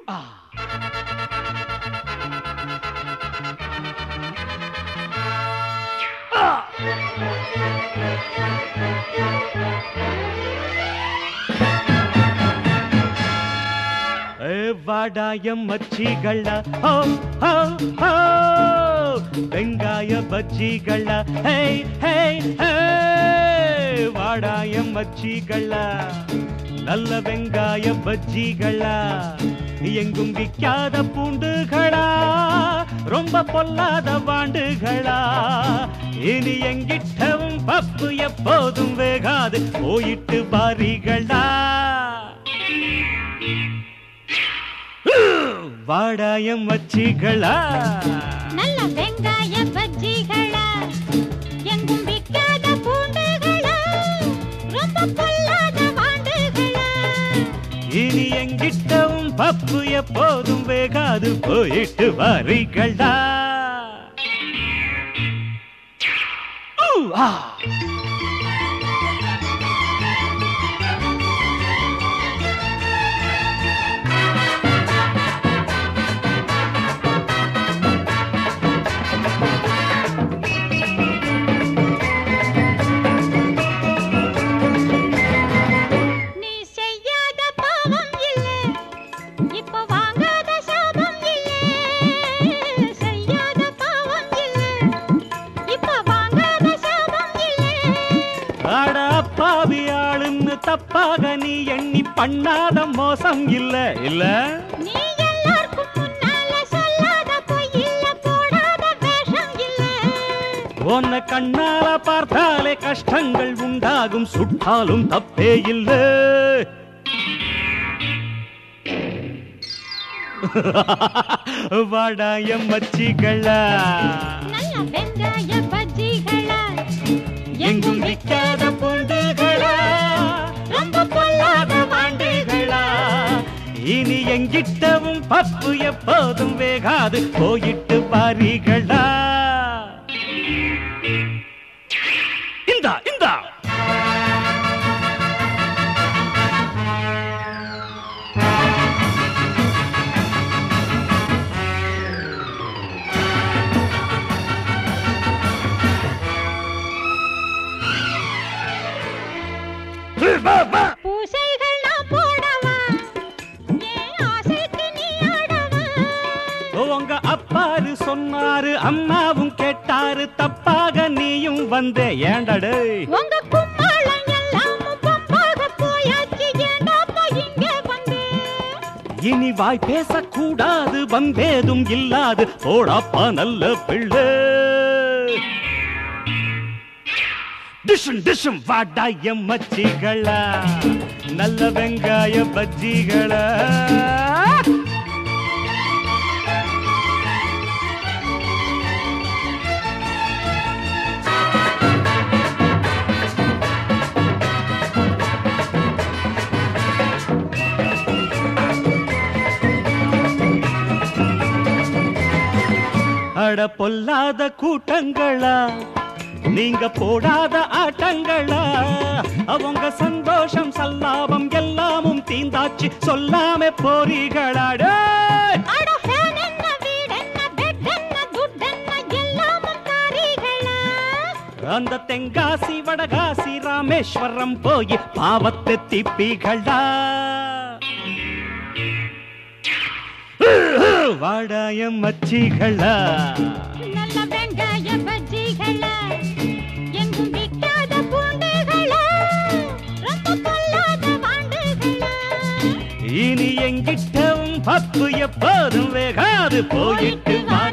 ஏ வாடாயம் மச்சிகள ஹோ ஹோ ஹோ வெங்காய பஜ்ஜிகள ஹே ஹே ஹே வாடாயம் மச்சிகள நல்ல வெங்காய பஜ்ஜிகளா எங்கும் விக்காத பூண்டுகளா ரொம்ப பொல்லாத வாண்டுகளா இனி எங்கிட்டவும் பப்பு எப்போதும் வேகாது போயிட்டு வாரிகளா வாடாயம் மச்சிகளா நல்ல வெங்காய பஜ்ஜிகளா எங்கும் விக்காத பூண்டுகளா ரொம்ப பொல்லாத வாண்டுகளா இனி எங்கிட்டவும் பப்பு எப்போதும் வேகாது போயிட்டு வாரிகளா ஊ, ஆ. நீ செய்யாத பாவம் இல்லை இப்ப வாங்காத சாபம் இல்லை செய்யாத பாவம் இல்லை இப்ப வாங்காத சாபம் இல்லை அட அப்பாவி ஆளுன்னு தப்பாக நீ எண்ணி பண்ணாத மோசம் இல்ல இல்ல நீ எல்லாருக்கும் முன்னால சொல்லாத பொய் இல்ல போடாத வேஷம் இல்லை உன்னை கண்ணால பார்த்தாலே கஷ்டங்கள் உண்டாகும் சுட்டாலும் தப்பே இல்லை வாடாயம் மச்சிகளா நல்ல வெங்காய பஜ்ஜிகளா எங்கும் விக்காத பூண்டுகளா ரொம்ப பொல்லாத வாண்டுகளா இனி எங்கிட்டவும் பப்பு எப்போதும் வேகாது போயிட்டு வாரிகளா இந்தா இந்தா வா, வா. பூசைகள் நான் போடவா என் ஆசைக்கு நீ ஆடவா உங்க அப்பாரு சொன்னாரு அம்மாவும் கேட்டாரு தப்பாக நீயும் வந்தே ஏண்டடே உங்க கும்மாளம் எல்லாம் பம்பாக போயாச்சு ஏண்டாப்பா இங்க வந்து இனி வாய் பேசக்கூடாது வந்தேதும் இல்லாது போடாப்பா நல்ல பிள்ளை டிஷும் டிஷும் வாடாய மச்சிகளா நல்ல வெங்காய பஜ்ஜிகளா அட பொல்லாத கூட்டங்களா நீங்க போடாத ஆட்டங்களா அவங்க சந்தோஷம் சல்லாபம் எல்லாமும் தீந்தாச்சு சொல்லாம போறீங்களாடே அட ஃபேன் என்ன வீடு என்ன பெட் என்ன துட் என்ன எல்லாமும் தாரீகளா அந்த தென்காசி வடகாசி ராமேஸ்வரம் போய் பாவத்தை திப்பிகளா வாடாயம் மச்சிகளா நல்ல வெங்காய பஜ்ஜிகளா எங்கும் விக்காத பூண்டுகளா ரொம்ப பொல்லாத வாண்டுகளா இனி எங்கிட்டவும் பப்பு எப்போதும் வேகாது போயிட்டு வாடி